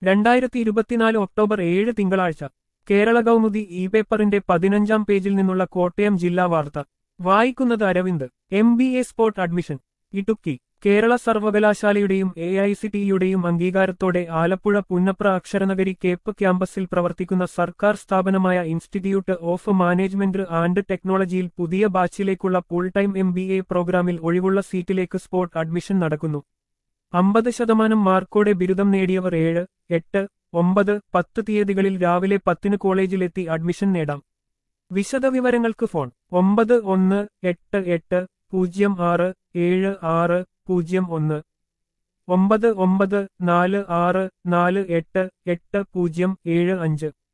രണ്ടായിരത്തി ഇരുപത്തിനാല് ഒക്ടോബർ ഏഴ് തിങ്കളാഴ്ച കേരള കൗമുദി ഇ പേപ്പറിന്റെ പതിനഞ്ചാം പേജിൽ നിന്നുള്ള കോട്ടയം ജില്ലാ വാർത്ത വായിക്കുന്നത് Aravind M B A spot admission Idukki Kerala സർവകലാശാലയുടെയും എ ഐ സി ടിയുടെയും അംഗീകാരത്തോടെ ആലപ്പുഴ പുന്നപ്ര അക്ഷരനഗരി കേപ്പ് ക്യാമ്പസിൽ പ്രവർത്തിക്കുന്ന സർക്കാർ സ്ഥാപനമായ ഇൻസ്റ്റിറ്റ്യൂട്ട് ഓഫ് മാനേജ്മെന്റ് ആൻഡ് ടെക്നോളജിയിൽ പുതിയ ബാച്ചിലേക്കുള്ള full time M B A പ്രോഗ്രാമിൽ ഒഴിവുള്ള സീറ്റിലേക്ക് സ്പോട്ട് അഡ്മിഷൻ നടക്കുന്നു അമ്പത് ശതമാനം മാർക്കോടെ ബിരുദം നേടിയവർ ഏഴ് എട്ട് ഒമ്പത് പത്ത് തീയതികളിൽ രാവിലെ പത്തിന് കോളേജിലെത്തി അഡ്മിഷൻ നേടാം വിശദവിവരങ്ങൾക്ക് ഫോൺ ഒമ്പത് ഒന്ന് എട്ട് എട്ട് പൂജ്യം ആറ് ഏഴ് ആറ് പൂജ്യം ഒന്ന് ഒമ്പത് ഒമ്പത് നാല് ആറ് നാല് എട്ട് എട്ട് പൂജ്യം ഏഴ് അഞ്ച്